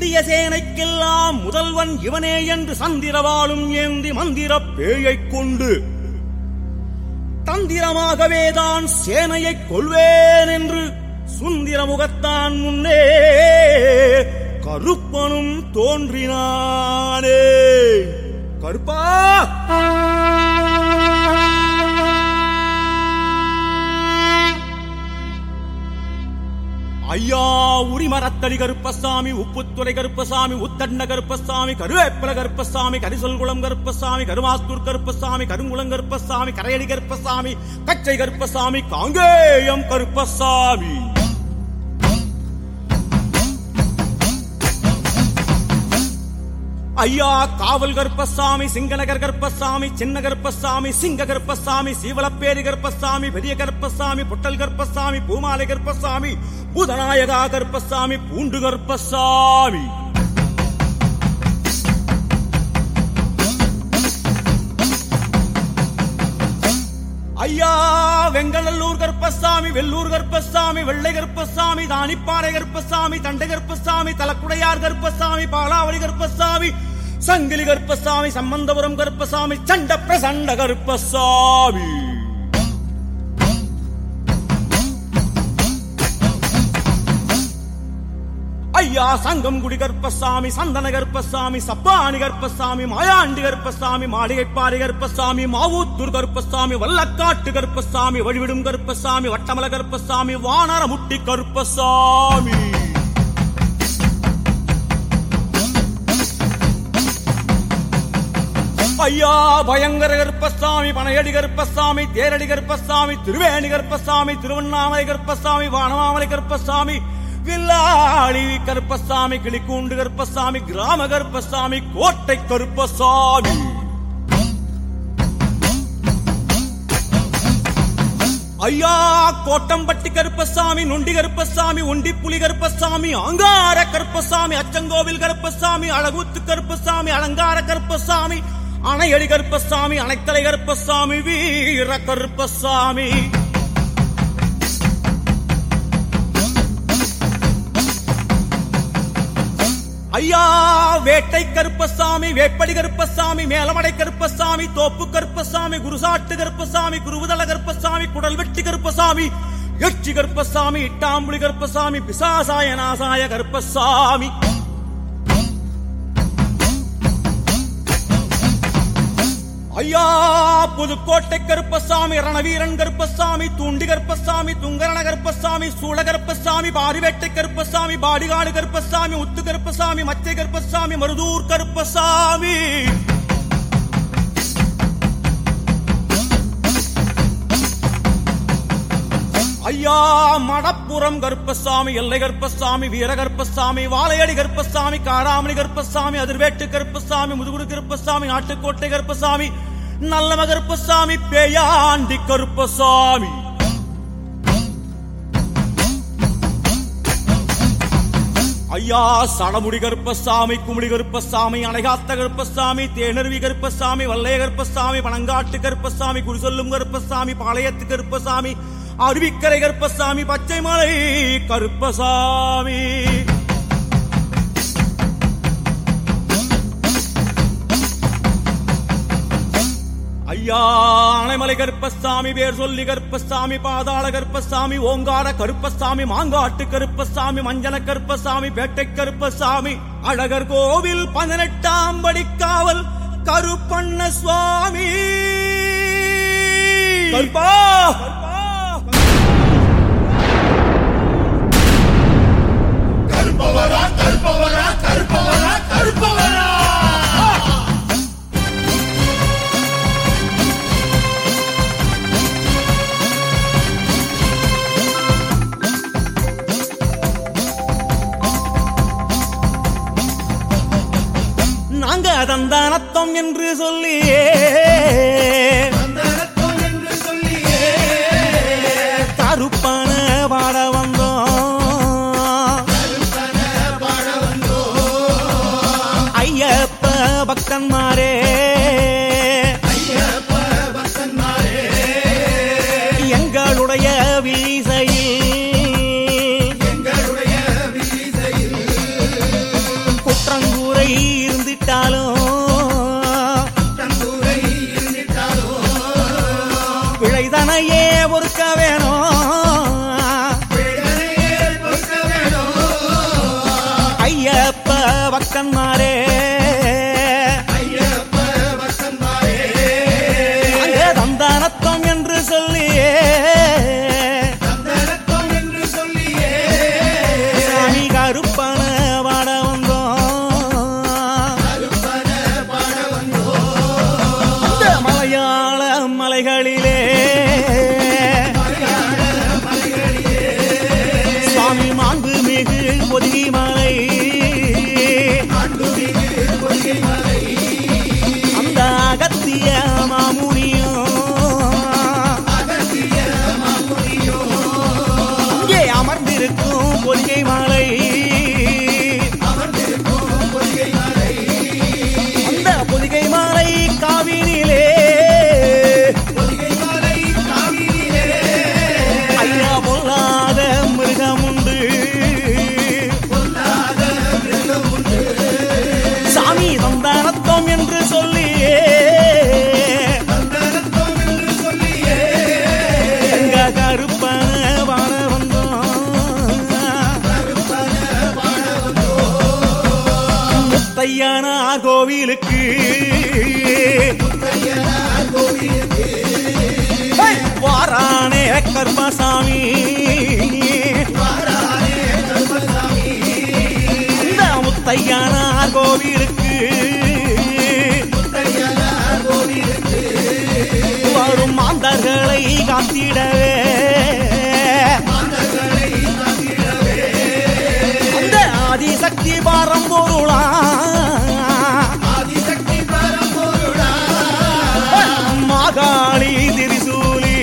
இந்திய சேனைக்கெல்லாம் முதல்வன் இவனே என்று சந்திரவாளும் ஏந்தி மந்திர பேயைக் கொண்டு தந்திரமாகவேதான் சேனையை கொள்வேன் என்று சுந்திர முகத்தான் முன்னே கருப்பனும் தோன்றினானே கருப்பா ஐயா உரிமரத்தடி கருப்பசாமி உப்புத்துறை கருப்பசாமி உத்தண்ட கருப்பசாமி கருவேப்பில கருப்பசாமி கரிசொல்குளம் கருப்பசாமி கருமாத்தூர் கருப்பசாமி கருங்குளம் கருப்பசாமி கரையடி கருப்பசாமி கச்சை கருப்பசாமி காங்கேயம் கருப்பசாமி ஐயா காவல் கருப்பசாமி சிங்கநகர் கருப்பசாமி சின்ன கருப்பசாமி சிங்க கருப்பசாமி சீவலப்பேரி கருப்பசாமி பெரிய கருப்பசாமி பொட்டல் கருப்பசாமி பூமாலை கருப்பசாமி பூதநாயகா கருப்பசாமி பூண்டு கருப்பசாமி ஐயா வெங்கநல்லூர் கருப்பசாமி வெள்ளூர் கருப்பசாமி வெள்ளை கருப்பசாமி தானிப்பாறை கருப்பசாமி தண்டை கருப்பசாமி தலக்குடையார் கருப்பசாமி பாலாவளி கருப்பசாமி சங்கிலி கருப்பசாமி சம்பந்தபுரம் கருப்பசாமி சண்ட பிரசண்ட கருப்பசாமி ஐயா சங்கம்குடி கருப்பசாமி சந்தன கருப்பசாமி சப்பானி கருப்பசாமி மாயாண்டி கருப்பசாமி மாளிகைப்பாறை கருப்பசாமி மாவூத்தூர் கருப்பசாமி வல்லக்காட்டு கருப்பசாமி வழிவிடும் கருப்பசாமி வட்டமல கருப்பசாமி வானரமுட்டி கருப்பசாமி ஐயா பயங்கர கருப்பசாமி பனையடி கருப்பசாமி தேரடி கருப்பசாமி திருவேணி கருப்பசாமி திருவண்ணாமலை கருப்பசாமி வானமாமலை கருப்பசாமி வில்லாளி கருப்பசாமி கிளிக்கூண்டு கருப்பசாமி கிராம கருப்பசாமி கோட்டை கருப்பசாமி ஐயா கோட்டம்பட்டி கருப்பசாமி நொண்டி கருப்பசாமி ஒண்டி புலி கருப்பசாமி அங்கார கருப்பசாமி அச்சங்கோவில் கருப்பசாமி அழகுத்து கருப்பசாமி அலங்கார கருப்பசாமி அணையடி கருப்பசாமி அணைத்தலை கருப்பசாமி வீர கருப்பசாமி ஐயா வேட்டை கருப்பசாமி வேப்படி கருப்பசாமி மேலமடை கருப்பசாமி தோப்பு கருப்பசாமி குருசாட்டு கருப்பசாமி குருவுதல கருப்பசாமி குடல் வெட்டி கருப்பசாமி எச்சி கருப்பசாமி இட்டாம்புலி கருப்பசாமி பிசாசாய நாசாய கருப்பசாமி ஐயா புதுக்கோட்டை கருப்பசாமி ரணவீரன் கருப்பசாமி தூண்டி கருப்பசாமி துங்கரண கருப்பசாமி சூள கருப்பசாமி பாரிவேட்டை கருப்பசாமி பாடிகாடு கருப்பசாமி உத்து கருப்பசாமி மச்சை கருப்பசாமி மருதூர் கருப்பசாமி ஐயா மடப்புறம் கருப்பசாமி எல்லை கருப்பசாமி வீர கருப்பசாமி வாழையடி கருப்பசாமி காராமணி கருப்பசாமி அதிர்வேட்டு கருப்பசாமி முதுகுடு கருப்பசாமி நாட்டுக்கோட்டை கருப்பசாமி நல்லம கருப்பசாமி பேயாண்டி கருப்பசாமி ஐயா சடமுடி கருப்பசாமி குமுடி கருப்பசாமி அணைகாத்த கருப்பசாமி தேனருவி கருப்பசாமி வல்லைய கருப்பசாமி பனங்காட்டு கருப்பசாமி குருசொல்லும் கருப்பசாமி பாளையத்து கருப்பசாமி அருவிக்கரை கருப்பசாமி பச்சை மலை கருப்பசாமி ஐயா அணைமலை கருப்பசாமி பேர் சொல்லி கருப்பசாமி பாதாள கருப்பசாமி ஓங்கார கருப்பசாமி மாங்காட்டு கருப்பசாமி மஞ்சன கருப்பசாமி பேட்டை கருப்பசாமி அழகர் கோவில் பதினெட்டாம் படிக்காவல் கருப்பண்ண சுவாமி கருப்பா கருப்பவரா கருப்பவரா கருப்பவரா கருப்பவரா நாங்க தந்தானத்தம் என்று சொல்லி சந்தனத்தம் என்று சொல்லியே கருப்பான பாட வந்தோம் கருப்பன பாட வந்தோ ஐயப்ப பக்தன்மாரே ஐயப்ப பக்தன்மாரே எங்களுடைய வீசையில் எங்களுடைய வீசையில் பக்கன்னாரே ஐயப்ப வசந்தாரே அங்கே தந்தானத்தம் என்று சொல்லியே தந்தரத்தம் என்று சொல்லியே சாமி கருப்பன வாட வந்தோம் அருப்பன பாட வந்தோ இந்த மலையாள மலைகளிலே சுவாமி மாண்பு மிகு பொதுகி மலை ஆண்டுமிகு பொய்கை மலை அந்த அகத்திய மாமுனியும் அகத்திய மாமுனியோ அங்கே அமர்ந்திருக்கும் பொதிகை மலை அமர்ந்திருக்கும் பொய்கை மலை அந்த பொதிகை மலை காவினிலே பொய்கை மலை காவிரியிலே ஐயா பொல்லாத மிருகம் உண்டு பொல்லாத மிருகம் உண்டு சாமி தந்தானத்தம் என்று சொல்லியே தந்தரத்தம் என்று சொல்லியே எங்க கருப்பன வாழ வந்தோம் பாட வந்தோ முத்தையான கோவிலுக்கு கையனார் கோவிலுக்கு ஹை! வாரானே கருப்பசாமி வாரானே கருப்பசாமி இந்த முத்தையான கோவிலுக்கு கையனார் கோவிலுக்கு வரும் மாந்தர்களை காத்திடவே மாந்தர்களை காத்திடவே அந்த ஆதிசக்தி பாரம்பொருளா ஆதிசக்தி பரம்பொருளா மாகாளி திரிசூலி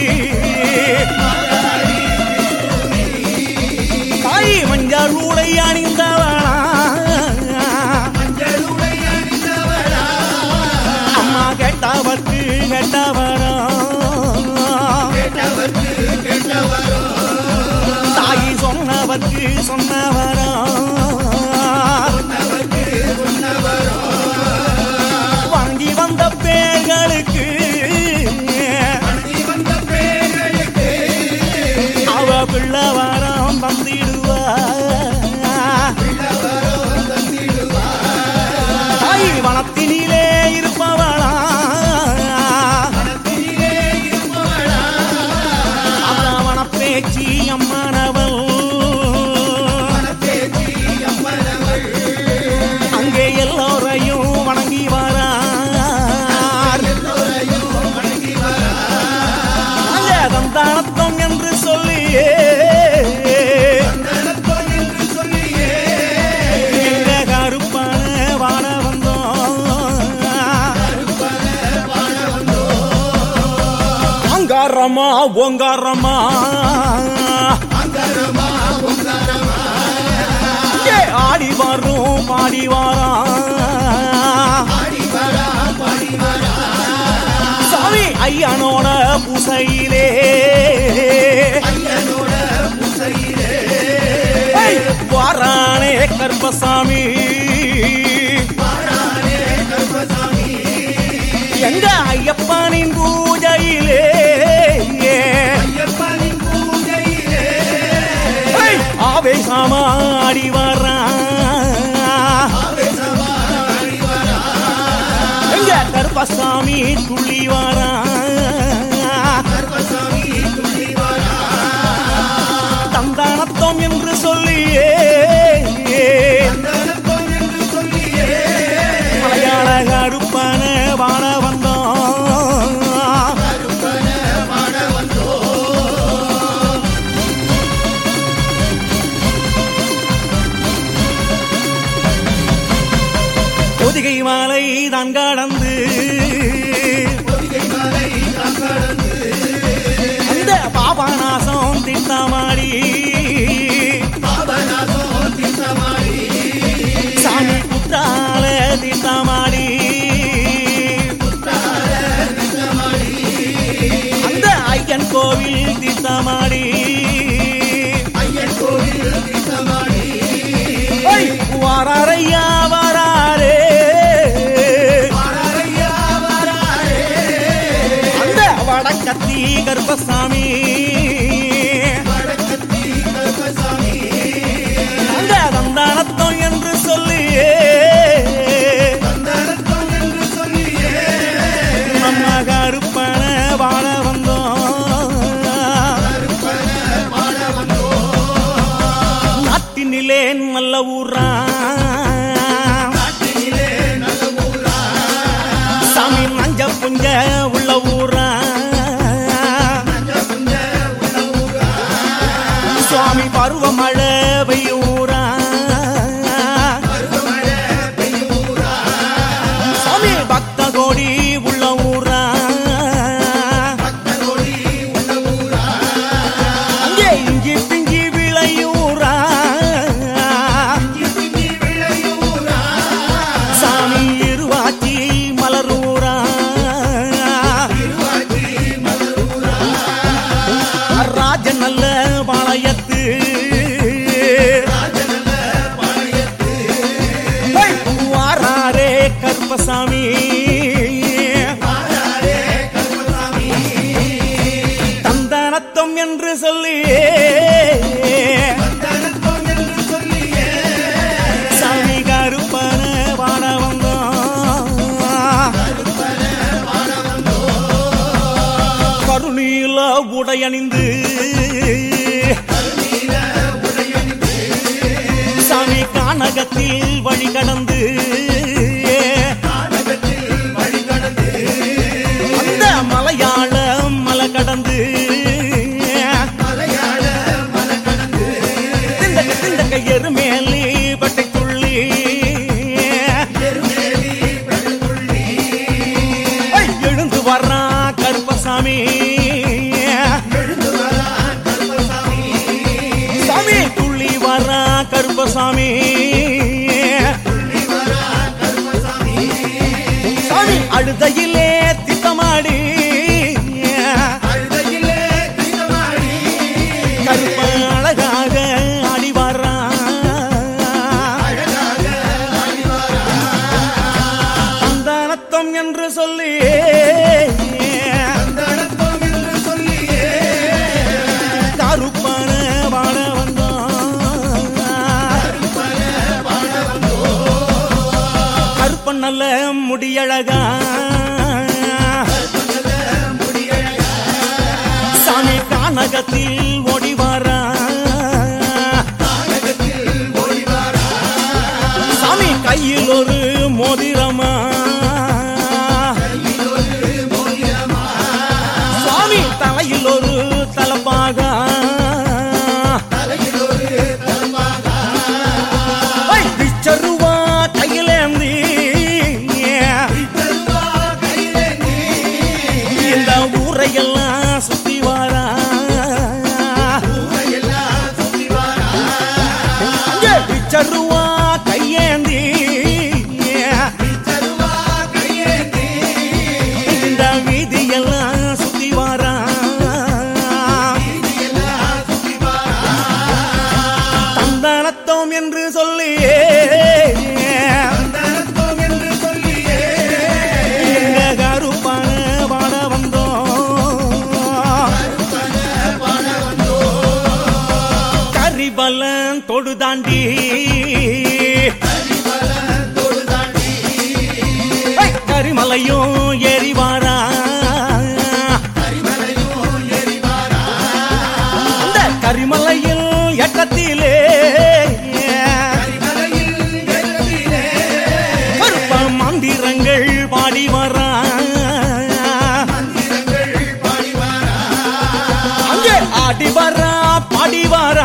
தாய் மஞ்சள் உடை அணிந்தவளா மஞ்சளுடை அணிந்தவளா அம்மா கேட்டவர்க்கு கேட்டவரா கேட்டவர்க்கு கேட்டவரோ தாய் சொன்னவர்க்கு சொன்னவரா சொன்னவர்க்கு சொன்னவரோ வாங்கி வந்த பேர்களுக்கு அணி வந்த பேர்களுக்கு அவ பிள்ளை வரம் வந்திடுவா பிள்ளவரோ தந்திடுவா தாய் வனத்தினிலே இருப்பவளா மனத்திலே இருப்பவளா அந்த வனப்பேச்சி அம்மானவள் மனத்தேச்சி அம்மனவள் அங்கே எல்லோரையும் வணங்கி வரார் எல்லோரையும் வணங்கி வரா அங்கே தந்தானத்தம் என்று சொல்லியே தந்தரத்தம் என்று சொல்லியே எங்க கருப்பான வாழ வந்தோம் பாட வந்தோ அங்காரமா ஓங்காரமா அங்கரமா பொங்கரமா இங்கே ஆடி வரும் பாடி வாரா பாடி வரா பாடி வரா சாமி ஐயனோட பூசையிலே ஐயனோட பூசையிலே ஏய், வாரானே கருப்பசாமி வாரானே கருப்பசாமி எங்க ஐயப்பனின் பூஜையிலே ஐயப்பனின் பூஜையிலே ஏய், ஆவேசமா ஆடி வரா ஆவேசமாடி வரா எங்க கருப்பசாமி துள்ளி வரா கருப்பசாமி துள்ளி வரா தந்தானத்தம் என்று சொல்லியே தந்தரத்தம் என்று சொல்லியே மலையாள கருப்பன வாழ வந்தோம் கருப்பன பாட வந்தோ பொதிகை மாலை தான் கடந்து பொதிகை மலை தான் கடந்து அந்த பாபநாசம் திட்டமாடி பாபநாசம் திட்டமாடி சாமி புத்தால திட்டமாடி திட்டமாடி அந்த ஐயன் கோவில் திட்டமாடி ஐயன் கோவில் திட்டமாடி ஐ, வாராரையா வராரே வாராரையா வாராரே அந்த வடக்கத்தி கருப்பசாமி வடக்கத்தி கருப்பசாமி அங்க தந்தானத்தம் என்று சொல்லியே நாட்டினிலே நல்ல ஊரா நாட்டினிலே நல்ல ஊரா சாமி நஞ்ச புஞ்ச உள்ள ஊரா நஞ்ச புஞ்ச உள்ள ஊரா சுவாமி பருவமழை பெய்யும் ஊரா பருவமழை பெய்யும் ஊரா சாமி பக்த கோடி உள்ள ஊரா பக்தரோடி உள்ள ஊரா அங்கே இஞ்சி பிஞ்சி விளையூரா இஞ்சி விளையும் ஊரா சாமி இருவாச்சி மலரூரா திருவாச்சி மலர் ஊரா ராஜ நல்ல பாளையத்து ராஜநல்ல பாளையத்து வாராரே கருப்பசாமி ஆராரே கருப்பசாமி தந்தனத்தம் என்று சொல்லி தனத்தோம் என்று சொல்லியே சாமி கருப்பன பாட வந்தோம் கருணீல உடையணிந்து நீல உடையணிந்து சாமி கானகத்தில் வழி கடந்து நாடகத்தில் வழி கடந்து அந்த மலையாள மலை கடந்து மலையாள மலை கடந்து திண்டக்க திண்டக்க எருமேலி பட்டை துள்ளி எருமேலி பெருங்குள்ளி ஐ, எழுந்து வர்றான் கருப்பசாமி எழுந்து வரா கருப்பசாமி சாமி துள்ளி வர்றான் கருப்பசாமி துள்ளி வரா கருப்பசாமி சாமி அழுதையிலே திட்டமாடி அழுதையிலே தீனமாடி கருப்ப அழகாக ஆடி வர்றான் அழகாக ஆடி வரா சந்தானத்தம் என்று சொல்லி தனத்தோம் என்று சொல்லியே கருப்பான வாழ வந்தோம் கருப்பன் நல்ல முடியழகா சாமி கானகத்தில் ஓடி வாரா சாமி கையில் ஒரு மோதிரமா சுவாமி தலையில் ஒரு தலப்பாக பிச்சருவா கையிலேந்தி இந்த ஊரையெல்லாம் சுத்தி வாரா அங்கே பிச்சருவா கையேந்தி இந்த வீதியெல்லாம் சுத்தி வாரா தந்தானத்தோம் என்று சொல்லி எங்க கருப்பான பாட வந்தோம் கரிபலன் தொடு தாண்டி ஐ, கரிமலையும் ஏறி வாரா அந்த கரிமலையில் எட்டத்திலே கருப்ப மந்திரங்கள் பாடி வரா அங்கே ஆடி வரா பாடி வரா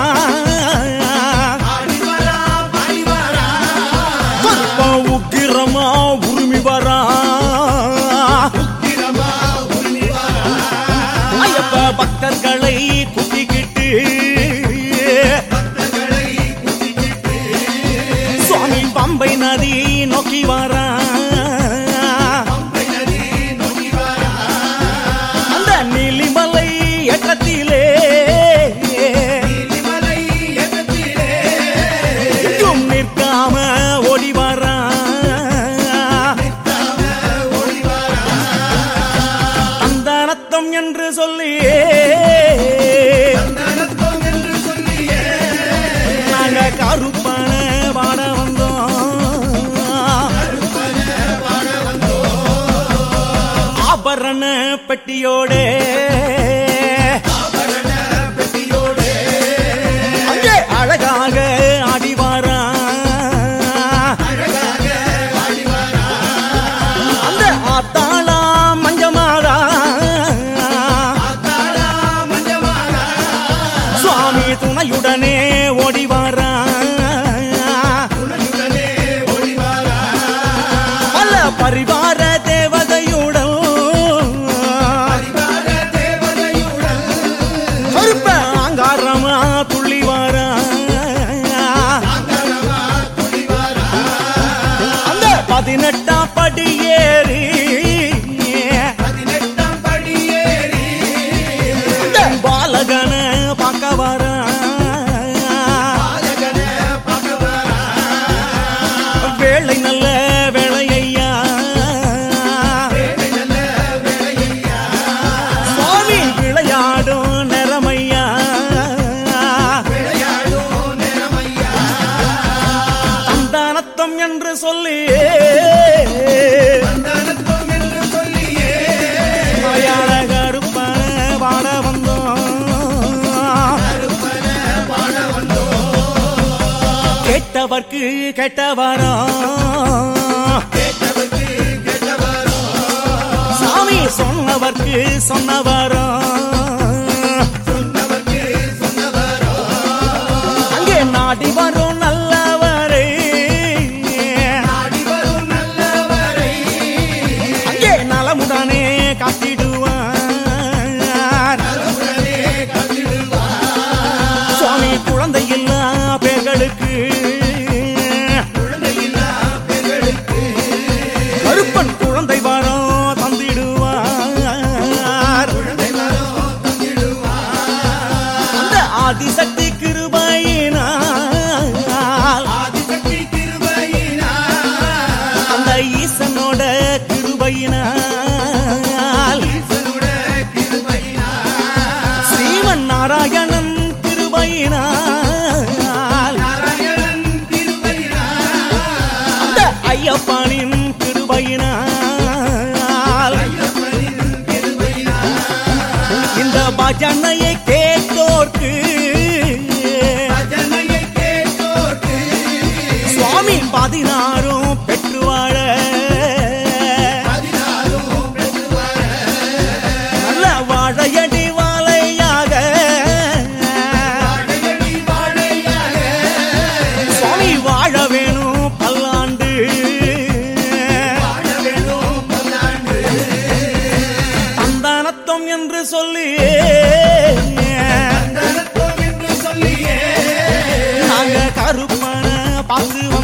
கருப்ப உக்கிரமா உரிமை வரா ஐயப்ப பக்தர்களை குத்திக்கிட்டு சுவாமி பம்பை நதி நோக்கி வரா அந்த நீலிமலை ஏற்றத்திலே எங்கும் நிற்காம ஓடி வரா அந்தனத்தம் என்று சொல்லி நாங்க கருப்பான பாட வந்தோம் ஆபரண பெட்டியோடே அங்கே அழகாக ஆடி பதினெட்டாம் படி ஏறி பதினெட்டாம் படியேறி பாலகன பார்க்க வர பாலகன பகவரா வேளை நல்ல வேளையா வேலை நல்ல வேலையா சுவாமி விளையாடும் நிறமையா விளையாடும் நேரமையா சந்தானத்தம் என்று சொல்லி வந்தனத்துவம் என்று சொல்லியே மலையாள கருப்பன வாட வந்தோம் கருப்பன பாட வந்தோம் கேட்டவர்க்கு கேட்டவரோ கேட்டவர்க்கு கேட்டவரோ சாமி சொன்னவர்க்கு சொன்னவரோ சொன்னவர்க்கு சொன்னவரோ அங்கே நாடி வரும் நல்லவரே நாடி வரும் நல்லவரை அங்கே நலமுடனே காத்திடுவார் நலமுடனே கத்திடுவார் சுவாமி குழந்தை இல்லா பேர்களுக்கு குழந்தையில்லா பெண்களுக்கு கருப்பன் குழந்தை வரம் தந்திடுவார் குழந்தை வரம் தந்திடுவார் அந்த ஆதிசக்தி கிருபையினால் ஆதிசக்தி திருவையினார் அந்த ஈசனோட கிருபையினால் ஈசனுட கிருபையினார் ஸ்ரீமன் நாராயணன் கிருபையினால் நாராயணன் திருவையினார் அந்த ஐயப்பனின் கிருபையினால் ஐயப்பனின் கிருபையினார் இந்த பஜனையை கேட்டோர்க்கு பஜனையை கேட்டோர்க்கு சுவாமி பதினாறும் பெற்று வாழ பதினாறும் பெற்று வர நல்ல வாழையடி வாழையாக வாழையடி வாழையாக சுவாமி வாழ வேணும் பல்லாண்டு வாழ வேணும் பல்லாண்டு சந்தானத்தம் என்று சொல்லி தனத்துவம் என்று சொல்லியே நாங்க கருப்பன பார்த்து